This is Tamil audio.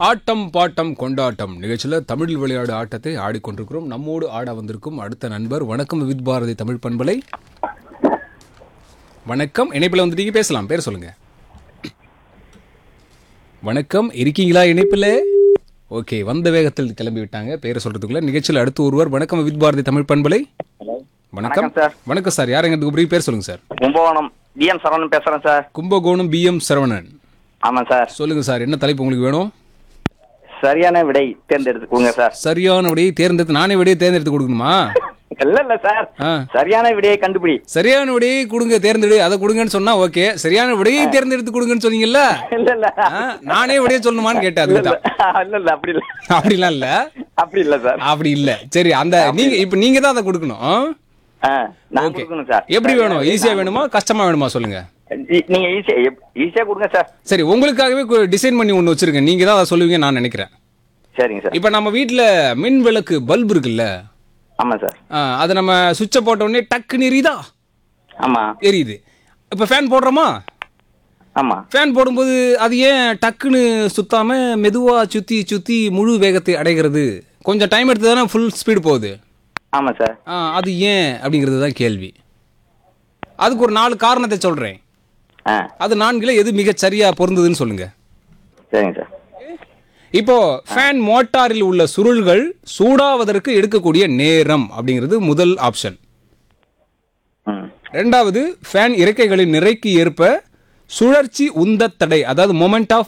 ஆட்டம் பாட்டம் கொண்டாட்டம் நிகழ்ச்சியில் தமிழ் விளையாடு ஆட்டத்தை ஆடிக்கொண்டிருக்கிறோம் நம்மோடு ஆட வந்திருக்கும் அடுத்த நண்பர் வணக்கம் வித் பாரதி தமிழ் பண்பலை வணக்கம் இணைப்பில் வந்துட்டீங்க பேசலாம் பேர் சொல்லுங்க வணக்கம் இருக்கீங்களா இணைப்பில் ஓகே வந்த வேகத்தில் கிளம்பி விட்டாங்க பேரை சொல்றதுக்குள்ள நிகழ்ச்சியில் அடுத்து ஒருவர் வணக்கம் வித் பாரதி தமிழ் பண்பலை வணக்கம் வணக்கம் சார். வணக்கம் சார் யார் எங்களுக்கு புரிய பேர் சொல்லுங்க சார் கும்பகோணம் பிஎம் சரவணன் பேசுறேன் சார் கும்பகோணம் பிஎம் சரவணன் ஆமாம் சார் சொல்லுங்க சார் என்ன தலைப்பு உங்களுக்கு வேணும் சரியான விடை தேர்ந்தெடுத்து கொடுங்க சார் சரியான விடையை தேர்ந்தெடுத்து நானே விடையை தேர்ந்தெடுத்து கொடுக்கணுமா இல்ல இல்ல சார் ஆ. சரியான விடையை கண்டுபிடி சரியான விடையை கொடுங்க தேர்ந்தெடு அதை கொடுங்கன்னு சொன்னா ஓகே சரியான விடையை தேர்ந்தெடுத்து கொடுங்கன்னு சொன்னீங்கல்ல இல்ல இல்ல ஆ, நானே விடையை சொல்லணுமான்னு கேட்டேன் இல்ல அதுக்கு இல்ல தான் இல்ல இல்ல அப்படி இல்ல அப்படிலாம் இல்ல அப்படி இல்ல சார் அப்படி இல்ல சரி அந்த நீங்க இப்ப நீங்க தான் அதை கொடுக்கணும் ஆ? ஆ, நான் ஓகே கொடுக்கணும் சார் எப்படி வேணும் ஈஸியா வேணுமா கஷ்டமா வேணுமா சொல்லுங்க இ- நீங்க ஈஸியா ஈஸியா கொடுங்க சார் சரி உங்களுக்காகவே டிசைன் பண்ணி ஒன்று வச்சிருக்கேன் நீங்க தான் அதை சொல்லுவீங்க நான் நினைக்கிறேன் சரிங்க சார் இப்ப நம்ம வீட்ல மின் விளக்கு பல்ப் இருக்குல்ல ஆமா சார் ஆ, அது நம்ம சுவிட்சை போட்ட உடனே டக்குன்னு எரியுதா ஆமா எரியுது இப்ப ஃபேன் போடுறோமா ஆமா ஃபேன் போடும்போது அது ஏன் டக்குன்னு சுத்தாம மெதுவா சுத்தி சுத்தி முழு வேகத்தை அடைகிறது கொஞ்சம் டைம் எடுத்து தானே ஃபுல் ஸ்பீடு போகுது ஆமா சார் ஆ, அது ஏன் அப்படிங்கிறது தான் கேள்வி அதுக்கு ஒரு நாலு காரணத்தை சொல்றேன் ஆ அது நான்குல எது மிகச் சரியா பொருந்ததுன்னு சொல்லுங்க சரிங்க சார் இப்போ ஃபேன் மோட்டாரில் உள்ள சுருள்கள் சூடாவதற்கு எடுக்கக்கூடிய நேரம் அப்படிங்கிறது முதல் ஆப்ஷன் ம் ரெண்டாவது ஃபேன் இறக்கைகளின் நிறைக்கு ஏற்ப சுழற்சி உந்த தடை அதாவது மொமெண்ட் ஆஃப்